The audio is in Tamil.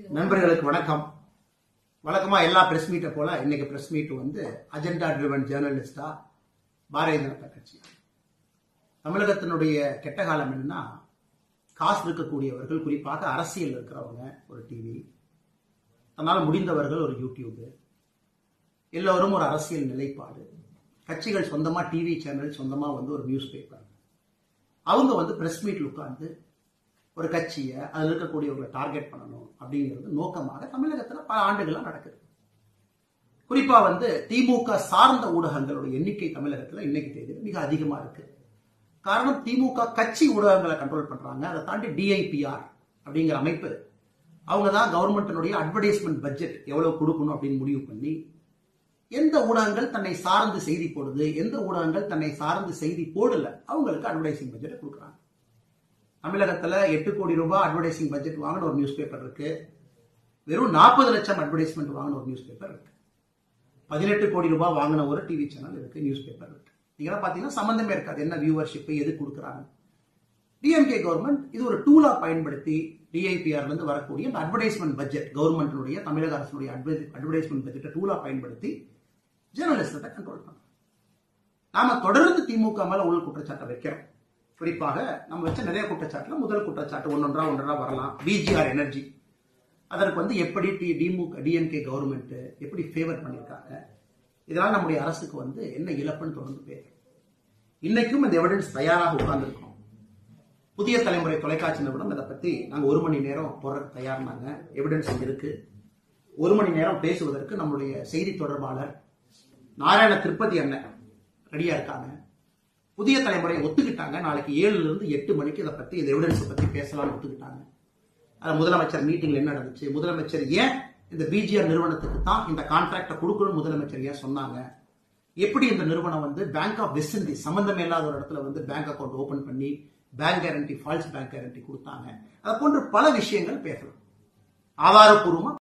நண்பர்களுக்கு வணக்கம் வழக்கமா எல்லா பிரஸ் மீட்டை போல இன்னைக்கு பிரஸ் மீட் வந்து அஜெண்டா ட்ரிவன் ஜேர்னலிஸ்டா பாரதிய ஜனதா கட்சி தமிழகத்தினுடைய கெட்ட காலம் என்னன்னா காசு இருக்கக்கூடியவர்கள் குறிப்பாக அரசியல் இருக்கிறவங்க ஒரு டிவி தன்னால் முடிந்தவர்கள் ஒரு யூடியூப் எல்லோரும் ஒரு அரசியல் நிலைப்பாடு கட்சிகள் சொந்தமா டிவி சேனல் சொந்தமா வந்து ஒரு நியூஸ் பேப்பர் அவங்க வந்து பிரஸ் மீட்ல உட்கார்ந்து ஒரு கட்சியை அதில் இருக்கக்கூடியவர்களை டார்கெட் பண்ணணும் அப்படிங்கிறது நோக்கமாக தமிழகத்தில் பல ஆண்டுகளாக நடக்குது குறிப்பா வந்து திமுக சார்ந்த ஊடகங்களோட எண்ணிக்கை தமிழகத்தில் இன்னைக்கு தேதியில் மிக அதிகமா இருக்கு காரணம் திமுக கட்சி ஊடகங்களை கண்ட்ரோல் பண்றாங்க அதை தாண்டி டிஐபிஆர் அப்படிங்கிற அமைப்பு அவங்க தான் கவர்மெண்டினுடைய அட்வர்டைஸ்மெண்ட் பட்ஜெட் எவ்வளவு கொடுக்கணும் அப்படின்னு முடிவு பண்ணி எந்த ஊடகங்கள் தன்னை சார்ந்து செய்தி போடுது எந்த ஊடகங்கள் தன்னை சார்ந்து செய்தி போடல அவங்களுக்கு அட்வர்டைசிங் பட்ஜெட்டை கொடுக்குறாங்க தமிழகத்துல எட்டு கோடி ரூபாய் அட்வர்டைசிங் பட்ஜெட் வாங்கின ஒரு நியூஸ் பேப்பர் இருக்கு வெறும் நாற்பது லட்சம் அட்வர்டைஸ்மெண்ட் வாங்கின ஒரு நியூஸ் பேப்பர் இருக்கு பதினெட்டு கோடி ரூபாய் வாங்கின ஒரு டிவி சேனல் இருக்கு நியூஸ் பேப்பர் இருக்கு நீங்க பாத்தீங்கன்னா சம்பந்தமே இருக்காது என்ன வியூவர்ஷிப் எது கொடுக்குறாங்க டிஎம்கே கவர்மெண்ட் இது ஒரு டூலா பயன்படுத்தி டிஐபிஆர்ல இருந்து வரக்கூடிய இந்த அட்வர்டைஸ்மெண்ட் பட்ஜெட் கவர்மெண்ட்டினுடைய தமிழக அரசுடைய அட்வர்டைஸ்மெண்ட் பட்ஜெட்டை டூலா பயன்படுத்தி ஜேர்னலிஸ்டத்தை கண்ட்ரோல் பண்றோம் நாம தொடர்ந்து திமுக மேல உள் குற்றச்சாட்டை வைக்கிறோம் குறிப்பாக நம்ம வச்ச நிறைய குற்றச்சாட்டுல முதல் குற்றச்சாட்டு ஒன்னொன்றா ஒன்றா வரலாம் பிஜிஆர் எனர்ஜி அதற்கு வந்து எப்படி டி டிமுக டிஎம்கே கவர்மெண்ட் எப்படி ஃபேவர் பண்ணியிருக்காங்க இதனால் நம்முடைய அரசுக்கு வந்து என்ன இழப்புன்னு தொடர்ந்து பேர் இன்னைக்கும் இந்த எவிடன்ஸ் தயாராக உட்கார்ந்துருக்கோம் புதிய தலைமுறை தொலைக்காட்சி நிறுவனம் இதை பத்தி நாங்க ஒரு மணி நேரம் போடுறதுக்கு தயார்னாங்க எவிடன்ஸ் இங்க இருக்கு ஒரு மணி நேரம் பேசுவதற்கு நம்முடைய செய்தி தொடர்பாளர் நாராயண திருப்பதி அண்ணன் ரெடியா இருக்காங்க புதிய தலைமுறை ஒத்துக்கிட்டாங்க நாளைக்கு ஏழுல இருந்து எட்டு மணிக்கு இதை பத்தி இந்த எவிடன்ஸ் பத்தி பேசலாம்னு ஒத்துக்கிட்டாங்க அது முதலமைச்சர் மீட்டிங்ல என்ன நடந்துச்சு முதலமைச்சர் ஏன் இந்த பிஜிஆர் நிறுவனத்துக்கு தான் இந்த கான்ட்ராக்டை கொடுக்கணும் முதலமைச்சர் ஏன் சொன்னாங்க எப்படி இந்த நிறுவனம் வந்து பேங்க் ஆஃப் வெஸ்ட் இண்டீஸ் சம்பந்தம் இல்லாத ஒரு இடத்துல வந்து பேங்க் அக்கௌண்ட் ஓபன் பண்ணி bank guarantee false bank guarantee கொடுத்தாங்க அது போன்ற பல விஷயங்கள் பேசலாம் ஆதாரப்பூர்வமா